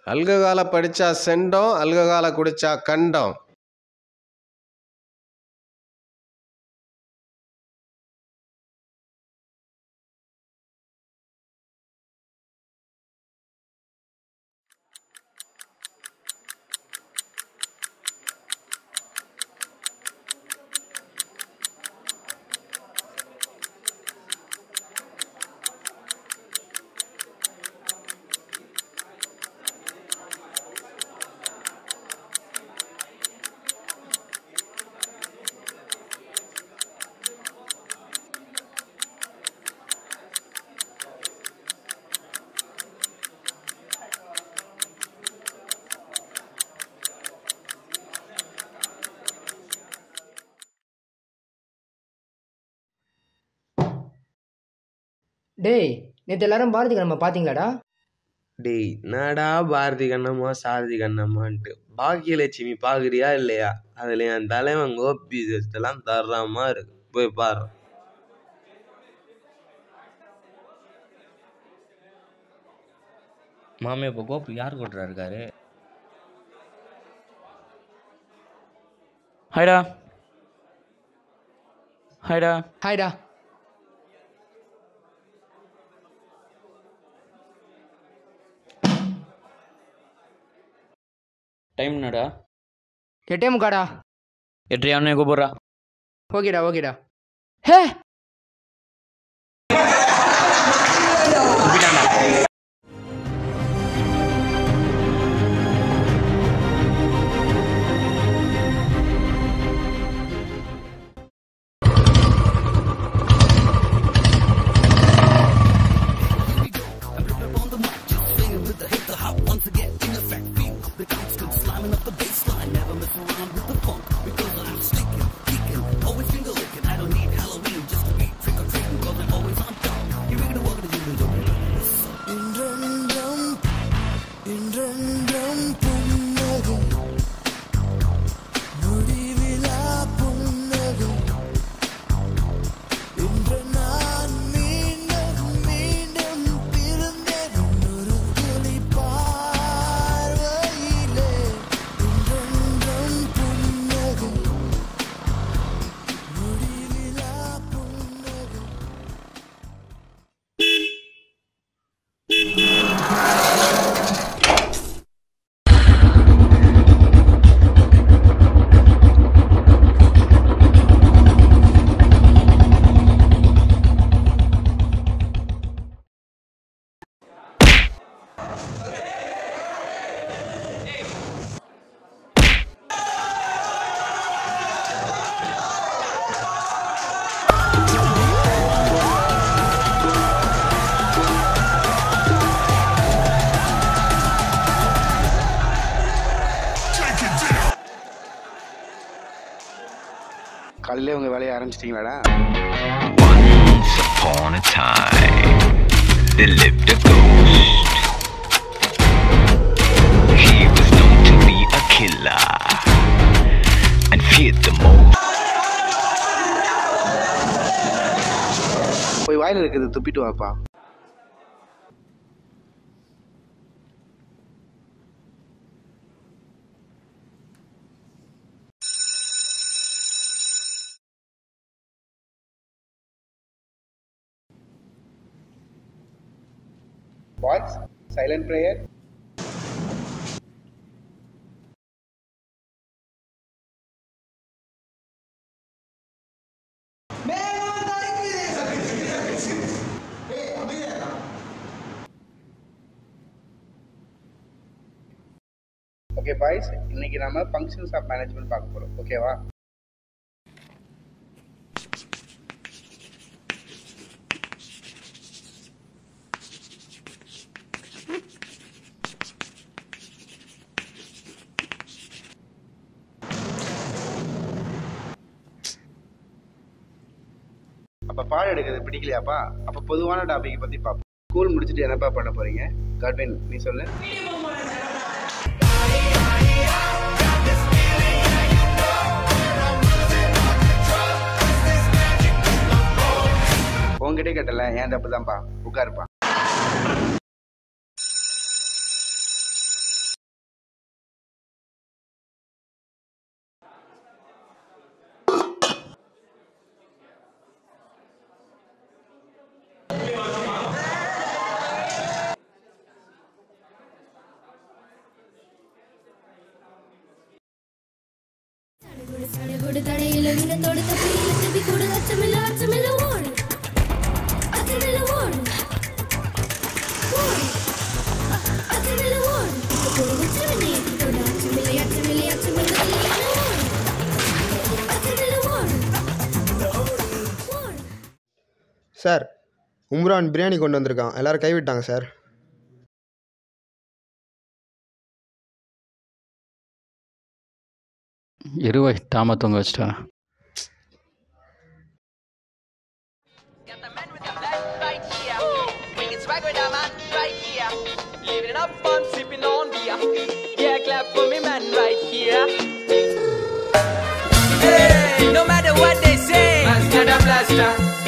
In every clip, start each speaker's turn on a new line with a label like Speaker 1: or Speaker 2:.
Speaker 1: அல்ககால படிச்சா செண்டம் அல்ககால குடிச்சா கண்டம்
Speaker 2: டேய் நேற்று எல்லாரும் பாரதி கிழமை பார்த்தீங்களாடா
Speaker 3: டேய் என்னடா பாரதி கண்ணம்மா சாரதி கண்ணம்மான்ட்டு பாக்கியலட்சுமி பார்க்குறியா இல்லையா அதில் என் தலைவன் கோபி எல்லாம் தர்றாமா இருக்கு போய் பாரு
Speaker 4: மாமே இப்போ கோபு யார் கூட்டுறா இருக்காரு ஹாய்டா ஹாய்டா
Speaker 2: ஹாய்டா
Speaker 4: டைம் என்னடா
Speaker 2: எட்டே முக்காடா
Speaker 4: எட்டையானே கூப்பிட்றா
Speaker 2: ஓகேடா ஓகேடா ஹே
Speaker 5: காலையிலே உங்கள் வேலையை ஆரம்பிச்சிட்டிங்களாடா
Speaker 6: Once upon a time, there lived a ghost. He was known to be a killer and feared the most.
Speaker 5: போய் வாயில் இருக்கிறது துப்பிட்டு வாப்பா boys silent prayer okay boys இன்னைக்கு நாம ஃபங்க்ஷன்ஸ் ஆஃப் மேனேஜ்மெண்ட் பார்க்க போறோம் ஓகேவா அப்ப பாடம் எடுக்கிறது பிடிக்கலையாப்பா அப்ப பொதுவான டாபிக் பத்தி பார்ப்போம் ஸ்கூல் முடிச்சுட்டு என்னப்பா பண்ண போறீங்க காட்வின் நீ சொல்லு உங்ககிட்ட கேட்டல ஏன் தப்பு தான்ப்பா உட்காருப்பா
Speaker 7: சார் உம்ரான் பிரியாணி கொண்டு வந்திருக்கான் எல்லாரும் கைவிட்டாங்க சார்
Speaker 8: இருவை டாம தூங்க வச்சிட்டா
Speaker 9: Got the man with the black right here. Bringing swag with the man right here. Living it up fun, sipping on beer. Yeah, clap for me, man, right here. Hey, no matter what they say, master the blaster.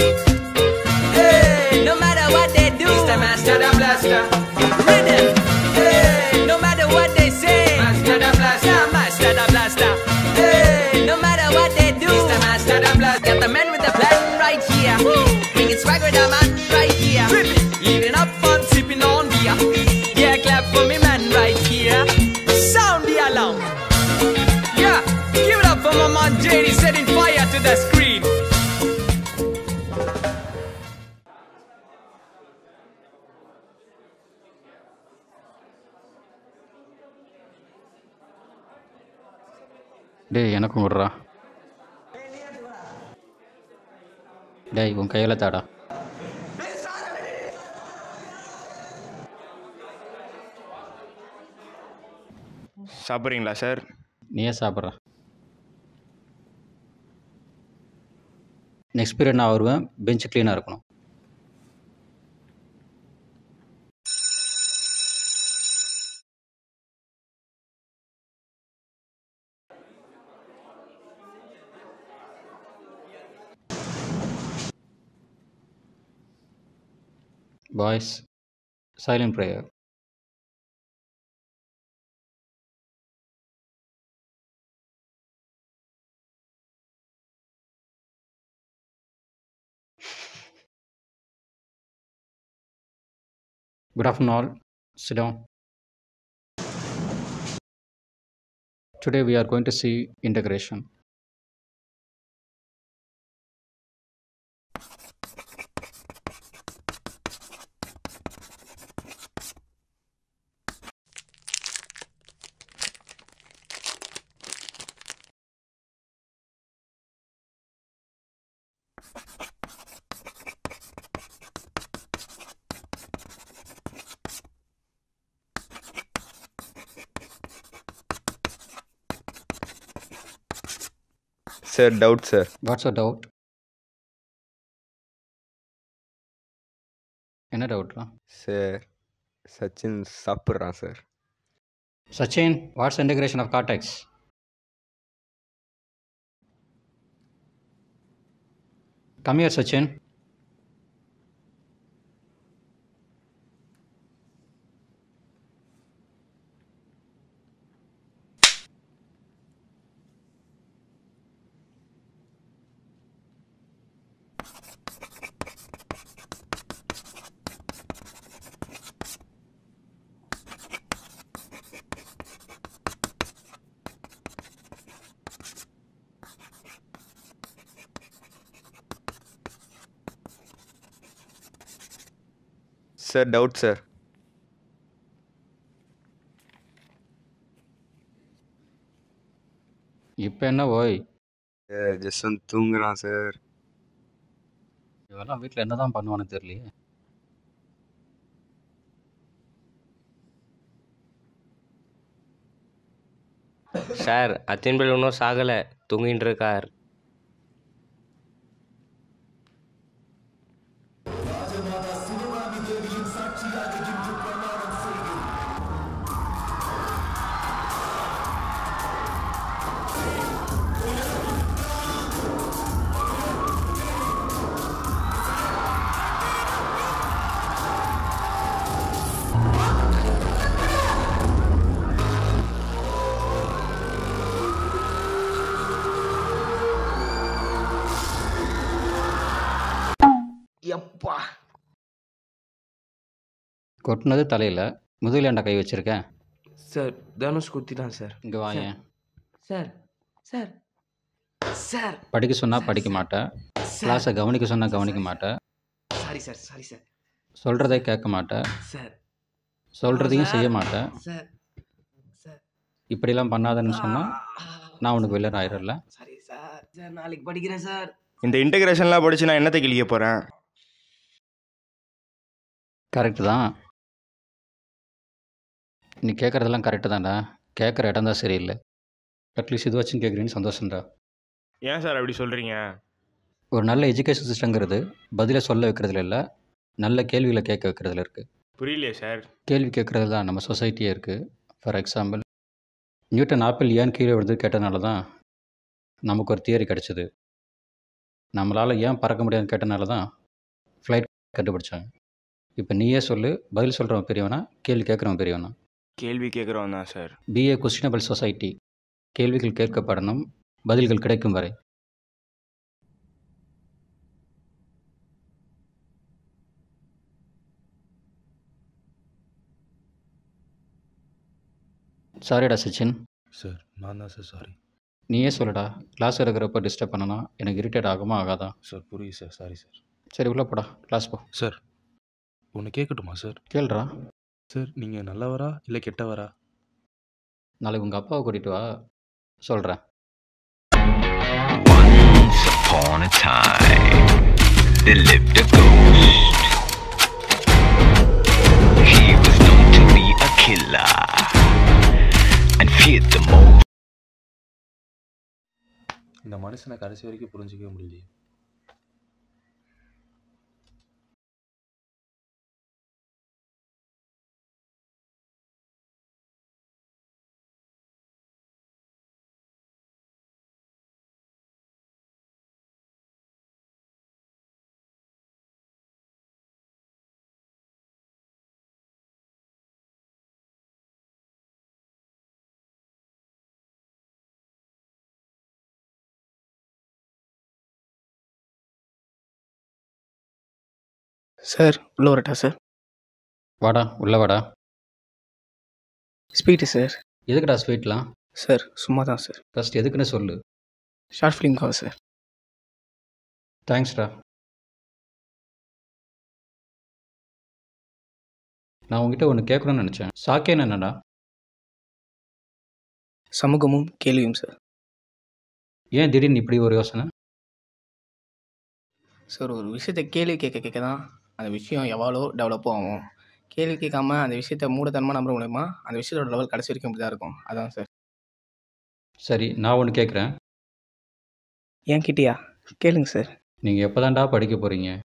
Speaker 9: Hey, no matter what they do, Mr. Master the blaster. Rhythm. Hey, no matter what they say, master the blaster, master the blaster. Hey, no matter what they do, Mr. Master the blaster. Got the man with the plan right here. Bringing swag with the man right here. Living up fun, sipping on beer. Yeah, clap for me, man, right here. Sound the alarm. Yeah, give it up for my man JD setting fire to the screen.
Speaker 8: டேய் எனக்கும் விட்றா டேய் உன் கையில் தாடா
Speaker 10: சாப்பிட்றீங்களா sir
Speaker 8: நீயே சாப்பிட்ற நெக்ஸ்ட் பீரியட் நான் வருவேன் பெஞ்ச் க்ளீனாக இருக்கணும் boys silent prayer Good afternoon, all. Sit down. Today we are going to see integration.
Speaker 10: Sir doubt sir
Speaker 8: What's your doubt? என்ன டவுட்ரா
Speaker 10: சார் சச்சின் சாப்பிட்றான் sir
Speaker 8: Sachin what's integration of cortex come here Sachin
Speaker 10: sir doubt sir
Speaker 8: இப்போ என்ன ஓய்
Speaker 10: sir Jaswant தூங்குறான் sir
Speaker 8: இவெல்லாம் வீட்டில் என்ன தான் பண்ணுவான்னு தெரியலையே
Speaker 3: சார் அத்தின் பிள்ளை இன்னும் சாகலை தூங்கிட்டு இருக்கார்
Speaker 2: எப்பா
Speaker 8: கொட்டினது தலையில் முதுகில் ஏன்டா கை வச்சிருக்கேன்
Speaker 3: சார் தனுஷ் குத்திட்டான் சார்
Speaker 8: இங்கே வாயேன்
Speaker 3: சார் சார் சார்
Speaker 8: படிக்க சொன்னால் படிக்க மாட்டேன் கிளாஸை கவனிக்க சொன்னால் கவனிக்க மாட்டேன்
Speaker 3: சாரி சார் சாரி சார்
Speaker 8: சொல்கிறதை கேட்க மாட்டேன்
Speaker 3: சார்
Speaker 8: சொல்கிறதையும் செய்ய மாட்டேன்
Speaker 3: சார் சார்
Speaker 8: இப்படிலாம் பண்ணாதன்னு சொன்னால் நான் உனக்கு வில்லன் ஆயிரம்ல
Speaker 3: சாரி சார் சார் நாளைக்கு படிக்கிறேன் சார்
Speaker 10: இந்த இன்டகிரேஷன்லாம் படிச்சு நான் என்னத்தை கிழிக்க போகிறேன்
Speaker 8: கரெக்டு தான் நீ கேட்குறதெல்லாம் கரெக்டு தான்டா கேட்குற இடம் தான் சரியில்லை அட்லீஸ்ட் இது வச்சுன்னு கேட்குறீன்னு சந்தோஷம்டா
Speaker 11: ஏன் சார் அப்படி சொல்கிறீங்க
Speaker 8: ஒரு நல்ல எஜுகேஷன் சிஸ்டங்கிறது பதிலை சொல்ல வைக்கிறதுல இல்லை நல்ல கேள்விகளை கேட்க வைக்கிறதுல இருக்குது
Speaker 11: புரியலையே சார்
Speaker 8: கேள்வி கேட்குறது தான் நம்ம சொசைட்டியே இருக்குது ஃபார் எக்ஸாம்பிள் நியூட்டன் ஆப்பிள் ஏன் கீழே விழுது கேட்டனால தான் நமக்கு ஒரு தியரி கிடச்சிது நம்மளால் ஏன் பறக்க முடியாதுன்னு கேட்டனால தான் ஃப்ளைட் கண்டுபிடிச்சாங்க இப்போ நீயே சொல்லு பதில் சொல்கிறவன் பெரியவனா கேள்வி கேட்குறவன் பெரியவனா
Speaker 11: கேள்வி கேட்குறோம் தான் சார்
Speaker 8: பிஏ கொஸ்டினபிள் சொசைட்டி கேள்விகள் கேட்கப்படணும் பதில்கள் கிடைக்கும் வரை சாரிடா சச்சின்
Speaker 12: சார் நான் தான் சார் சாரி
Speaker 8: நீயே சொல்லுடா கிளாஸ் இருக்கிறப்ப டிஸ்டர்ப் பண்ணனா எனக்கு இரிட்டேட் ஆகுமா ஆகாதா
Speaker 12: சார் புரியுது சார் சாரி சார்
Speaker 8: சரி உள்ளே போடா கிளாஸ் போ
Speaker 12: சார் ஒன்று கேட்கட்டுமா சார்
Speaker 8: கேளுடா
Speaker 12: சார் நீங்கள் நல்லவரா இல்லை கெட்டவரா
Speaker 8: நாளைக்கு உங்கள் அப்பாவை கூட்டிகிட்டு வா சொல்கிறேன்
Speaker 6: Once upon a time, there lived a ghost. He was known to be a killer and feared the most.
Speaker 12: இந்த மனுஷனை கடைசி வரைக்கும் புரிஞ்சிக்கவே முடியலையே
Speaker 13: சார் உள்ள வரட்டா சார்
Speaker 8: வாடா உள்ளே வாடா
Speaker 13: ஸ்பீட்டு சார்
Speaker 8: எதுக்குடா ஸ்வீட்லாம்
Speaker 13: சார் சும்மா தான் சார்
Speaker 8: ஃபஸ்ட் எதுக்குன்னு சொல்லு
Speaker 13: ஷார்ட் ஃபிலிம்க்காக சார்
Speaker 8: தேங்க்ஸ்டா நான் உங்ககிட்ட ஒன்று கேட்கணும்னு நினச்சேன் சாக்கேன்னு என்னடா
Speaker 13: சமூகமும் கேள்வியும் சார்
Speaker 8: ஏன் திடீர்னு இப்படி ஒரு யோசனை
Speaker 13: சார் ஒரு விஷயத்தை கேள்வி கேட்க கேட்க தான் அந்த விஷயம் எவ்வளோ டெவலப்பும் ஆகும் கேள்வி கேட்காம அந்த விஷயத்தை மூடத்தனமாக நம்புற மூலயமா அந்த விஷயத்தோட லெவல் கடைசி வரைக்கும் இப்படி தான் இருக்கும் அதான் சார்
Speaker 8: சரி நான் ஒன்று கேட்குறேன்
Speaker 13: ஏன் கிட்டியா கேளுங்க சார்
Speaker 8: நீங்கள் எப்போ தான்டா படிக்க போகிறீங்க